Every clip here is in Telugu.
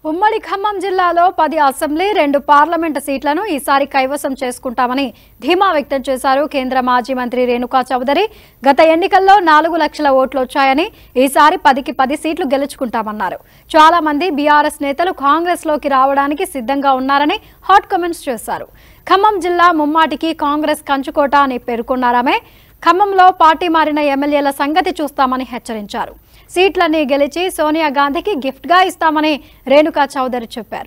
ఉమ్మడి ఖమ్మం జిల్లాలో పది అసెంబ్లీ రెండు పార్లమెంటు సీట్లను ఈసారి కైవసం చేసుకుంటామని ధీమా వ్యక్తం చేశారు కేంద్ర మాజీ మంత్రి రేణుకా చౌదరి గత ఎన్నికల్లో నాలుగు లక్షల ఓట్లు వచ్చాయని ఈసారి పదికి పది సీట్లు గెలుచుకుంటామన్నారు చాలా మంది బీఆర్ఎస్ నేతలు కాంగ్రెస్ లోకి రావడానికి సిద్ధంగా ఉన్నారని హాట్ కామెంట్స్ చేశారు ఖమ్మం జిల్లా ముమ్మాటికి కాంగ్రెస్ కంచుకోట అని పేర్కొన్నారామే ఖమ్మంలో పార్టీ మారిన ఎమ్మెల్యేల సంగతి చూస్తామని హెచ్చరించారు సీట్లన్నీ గెలిచి సోనియా గాంధీకి గిఫ్ట్ గా ఇస్తామని రేణుకా చౌదరి చెప్పారు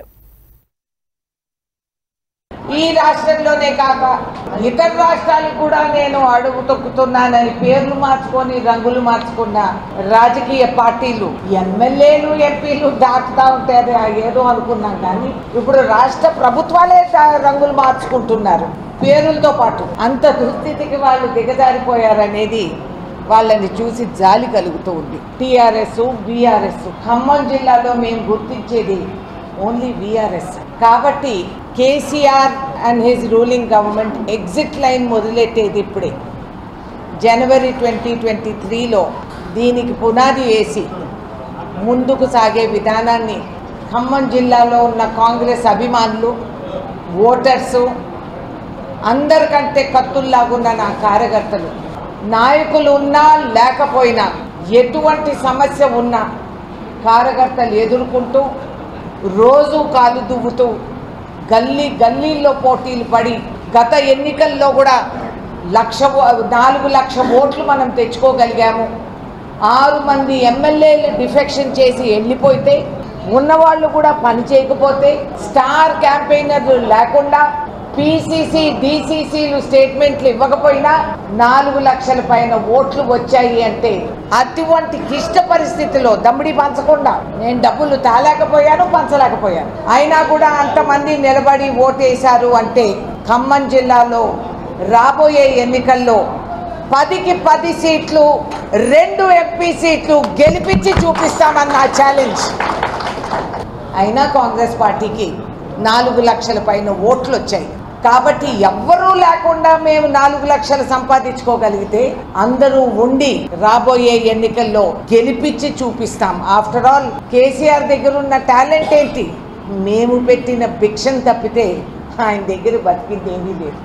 ఈ రాష్ట్రంలోనే కాక ఇతర రాష్ట్రాలు కూడా నేను అడుగు తొక్కుతున్నానని పేర్లు మార్చుకొని రంగులు మార్చుకున్న రాజకీయ పార్టీలు ఎమ్మెల్యేలు ఎంపీలు దాటుతా ఉంటారు ఏదో అనుకున్నాం కానీ ఇప్పుడు రాష్ట్ర ప్రభుత్వాలే దా- రంగులు మార్చుకుంటున్నారు పేరులతో పాటు అంత దుస్థితికి వాళ్ళు దిగజారిపోయారనేది వాళ్ళని చూసి జాలి కలుగుతూ ఉంది టీఆర్ఎస్ బీఆర్ఎస్ ఖమ్మం జిల్లాలో మేము గుర్తించేది ఓన్లీ బీఆర్ఎస్ కాబట్టి KCR and his ruling government exit line మొదలెట్టేది ఇప్పుడే జనవరి ట్వంటీ ట్వంటీ త్రీలో దీనికి పునాది వేసి ముందుకు సాగే విధానాన్ని ఖమ్మం జిల్లాలో ఉన్న కాంగ్రెస్ అభిమానులు ఓటర్సు అందరికంటే కత్తుల్లాగున్న నా కార్యకర్తలు నాయకులు ఉన్నా లేకపోయినా ఎటువంటి సమస్య ఉన్నా కార్యకర్తలు ఎదుర్కొంటూ రోజు కాలు దువ్వుతూ గల్లీ గల్లీల్లో పోటీలు పడి గత ఎన్నికల్లో కూడా లక్ష ఓ- నాలుగు లక్ష ఓట్లు మనం తెచ్చుకోగలిగాము ఆరు మంది ఎమ్మెల్యేలు డిఫెక్షన్ చేసి వెళ్ళిపోతే ఉన్నవాళ్ళు కూడా పని చేయకపోతే స్టార్ క్యాంపెయినర్లు లేకుండా పిసిసి డిసిసిలు స్టేట్మెంట్లు ఇవ్వకపోయినా నాలుగు లక్షల పైన ఓట్లు వచ్చాయి అంటే అటువంటి క్లిష్ట పరిస్థితిలో దమ్మిడి పంచకుండా నేను డబ్బులు తాలేకపోయాను పంచలేకపోయాను అయినా కూడా అంతమంది నిలబడి ఓటేశారు అంటే ఖమ్మం జిల్లాలో రాబోయే ఎన్నికల్లో పదికి పది సీట్లు రెండు ఎంపీ సీట్లు గెలిపించి చూపిస్తామన్న ఛాలెంజ్ అయినా కాంగ్రెస్ పార్టీకి నాలుగు లక్షల పైన ఓట్లు వచ్చాయి కాబట్టి ఎవ్వరూ లేకుండా మేము నాలుగు లక్షలు సంపాదించుకోగలిగితే అందరూ ఉండి రాబోయే ఎన్నికల్లో గెలిపించి చూపిస్తాం ఆఫ్టర్ ఆల్ కేసీఆర్ దగ్గర ఉన్న టాలెంట్ ఏంటి మేము పెట్టిన భిక్షను తప్పితే ఆయన దగ్గర బతికింది ఏమీ లేదు